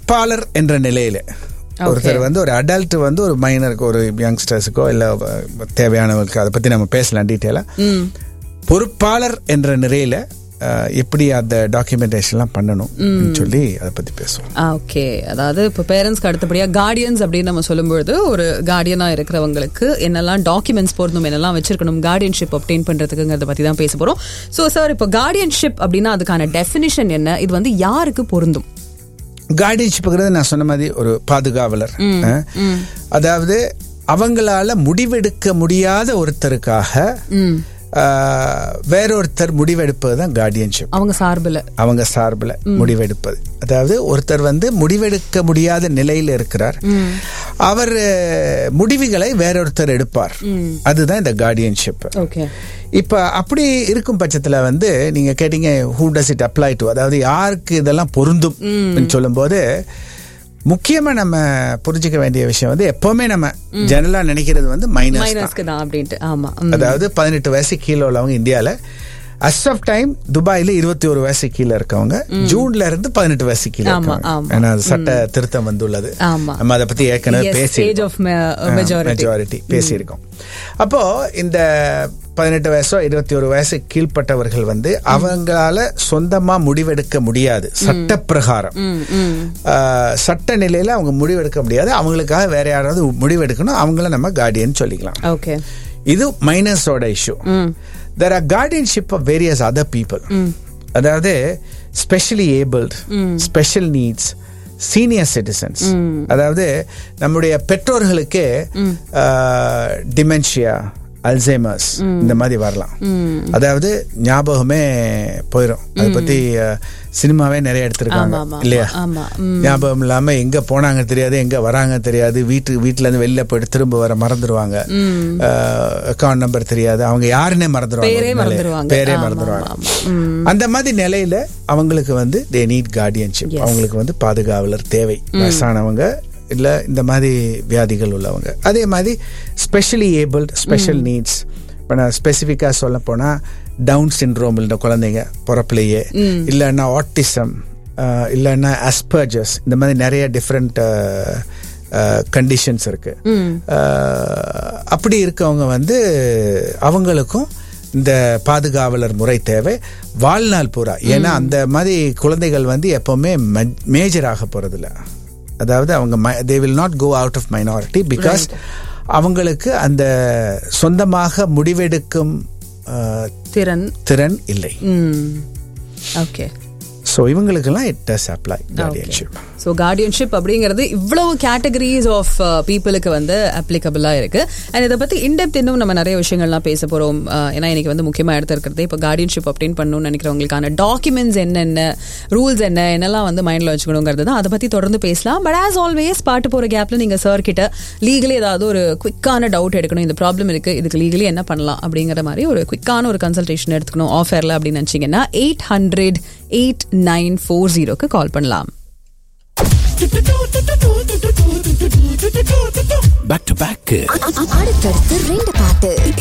பொறுப்பாளர் என்ற நிலையில ஒருத்தர் வந்து ஒரு அடல்ட் வந்து ஒரு மைனருக்கு ஒரு யங்ஸ்டர்ஸுக்கோ இல்லை தேவையானவர்களுக்கு அதை பற்றி நம்ம பேசலாம் டீட்டெயிலாக பொறுப்பாளர் என்ற நிலையில அஹ், எப்படி அந்த டாக்குமெண்டேஷன்லாம் பண்ணணும் சொல்லி அதை பற்றி பேசுவோம் ஓகே அதாவது இப்போ பேரண்ட்ஸ்க்கு அடுத்தபடியா கார்டியன்ஸ் அப்படின்னு நம்ம சொல்லும்பொழுது ஒரு கார்டியனா இருக்கிறவங்களுக்கு என்னெல்லாம் டாக்குமெண்ட்ஸ் போடணும் என்னெல்லாம் வச்சிருக்கணும் கார்டியன்ஷிப் obtain பண்றதுக்குங்கிறத பத்தி தான் பேச போறோம் ஸோ சார் இப்போ கார்டியன்ஷிப் அப்படின்னா அதுக்கான டெஃபினிஷன் என்ன இது வந்து யாருக்கு பொருந்தும் கார்டியன்ஷிப்புங்கிறது நான் சொன்ன மாதிரி ஒரு பாதுகாவலர் அஹ், அதாவது அவங்களால முடிவெடுக்க முடியாத ஒருத்தருக்காக அஹ், வேறொருத்தர் முடிவெடுப்பது தான் கார்டியன்ஷிப் அவங்க சார்பில் அவங்க சார்பில் முடிவெடுப்பது அதாவது ஒருத்தர் வந்து முடிவெடுக்க முடியாத நிலையில் இருக்கிறார் அவர் அஹ், முடிவுகளை வேறொருத்தர் எடுப்பார் அதுதான் இந்த கார்டியன்ஷிப் ஓகே இப்ப அப்படி இருக்கும் பட்சத்துல வந்து நீங்க கேட்டீங்க who does it apply to அதாவது யாருக்கு இதெல்லாம் பொருந்தும் சொல்லும்போது முக்கியமா நம்ம புரிஞ்சுக்க வேண்டிய விஷயம் வந்து எப்பவுமே நம்ம ஜெனரலா நினைக்கிறது வந்து மைனஸ் மைனஸ்க்கு தான் அப்படின்ட்டு ஆமா ம். அதாவது பதினெட்டு வயசு கீழே உள்ளவங்க இந்தியால அஸ் ஆஃப் டைம் துபாயில இருபத்தி ஒரு வயசு கீழே இருக்கவங்க ஜூன்ல இருந்து பதினெட்டு வயசு கீழே ஆமா, இருக்காங்க ஆமா. ஏன்னா அது சட்ட திருத்தம் வந்துள்ளது ஆமா. நம்ம அதை பத்தி ஏற்கனவே Yes, பேசி age of ma- majority. Majority பேசியிருக்கோம் அப்போ இந்த பதினெட்டு வயசோ இருபத்தி ஒரு வயசு கீழ்ப்பட்டவர்கள் வந்து அவங்களால சொந்தமா முடிவெடுக்க முடியாது சட்ட பிரகாரம் ஆஹ், சட்ட நிலையில அவங்க முடிவெடுக்க முடியாது அவங்களுக்காக வேற யாராவது முடிவெடுக்கணும் அவங்கள நம்ம கார்டியன் சொல்லிக்கலாம் ஓகே இது மைனஸோட issue there are guardianship of various other people அதாவது specially abled special needs senior citizens அதாவது நம்முடைய பெற்றோர்களுக்கு டிமென்ஷியா அல்சைமர்ஸ் இந்த மாதிரி வரலாம் அதாவது ஞாபகமே போயிடும் அதை பத்தி அஹ், சினிமாவே நிறைய எடுத்திருக்காங்க ஆமா, ஆமா, இல்லையா ஆமா. ஞாபகம் இல்லாம எங்க போனாங்க தெரியாது எங்க வராங்க தெரியாது வீட்டு வீட்டுல இருந்து வெளில போயிட்டு திரும்ப வர மறந்துடுவாங்க அக்கௌண்ட் நம்பர் தெரியாது அவங்க யாருன்னே மறந்துடுவாங்க பேரே ஒரு நிலையில. மறந்துடுவாங்க. பேரே ஆமா, மறந்துடுவாங்க ஆமா, அந்த மாதிரி நிலையில அவங்களுக்கு வந்து தே நீட் கார்டியன்ஷிப் Yes. அவங்களுக்கு வந்து பாதுகாவலர் தேவை வயசானவங்க இல்ல இந்த மாதிரி வியாதிகள் உள்ளவங்க அதே மாதிரி ஸ்பெஷலி ஏபிள்ட் ஸ்பெஷல் நீட்ஸ் இப்போ நான் ஸ்பெசிஃபிக்காக சொல்ல போனா டவுன் சிண்ட்ரோம் இந்த குழந்தைங்க பிறப்புலையே இல்லைன்னா ஆட்டிசம் இல்லைன்னா அஸ்பர்ஜஸ் இந்த மாதிரி நிறைய டிஃப்ரெண்ட் கண்டிஷன்ஸ் இருக்கு அஹ், அப்படி இருக்கவங்க வந்து அவங்களுக்கும் இந்த பாதுகாவலர் முறை தேவை வாழ்நாள் பூரா ஏன்னா அந்த மாதிரி குழந்தைகள் வந்து எப்பவுமே மேஜர் ஆக போறதில்ல அதாவது அவங்க they will not go out of minority because அவங்களுக்கு அந்த சொந்தமாக முடிவெடுக்கும் அஹ், திறன் திறன் இல்லை ம் ஓகே ஸோ இவங்களுக்கெல்லாம் it does apply guardianship so guardianship அப்படிங்கிறது இவ்வளவு கேட்டகரிஸ் ஆஃப் பீப்புளுக்கு வந்து அப்ளிகபிளா இருக்கு அண்ட் இதை பத்தி இன்டெப்த் இன்னும் நம்ம நிறைய விஷயங்கள்லாம் பேச போறோம் அஹ், ஏன்னா இன்னைக்கு வந்து முக்கியமா எடுத்திருக்கிறது இப்போ கார்டியன்ஷிப் அப்படின்னு பண்ணணும்னு நினைக்கிறவங்களுக்கான டாக்குமெண்ட்ஸ் என்னென்ன ரூல்ஸ் என்ன என்னெல்லாம் வந்து மைண்ட்ல வச்சுக்கணுங்கிறது தான் அதை பத்தி தொடர்ந்து பேசலாம் பட் ஆஸ் ஆல்வேஸ் பாட்டு போற கேப்ல நீங்க சார் கிட்ட லீகலி ஏதாவது ஒரு குவிக்கான டவுட் எடுக்கணும் இந்த ப்ராப்ளம் இருக்கு இதுக்கு லீகலி என்ன பண்ணலாம் அப்படிங்கிற மாதிரி ஒரு குவிக்கான ஒரு கன்சல்டேஷன் எடுத்துக்கணும் ஆஃபர்ல அப்படின்னு நினைச்சீங்கன்னா eight hundred eight nine four ஜீரோக்கு கால் பண்ணலாம் பேக் டு பேக் அடுத்தடுத்து ரெண்டு பாட்டு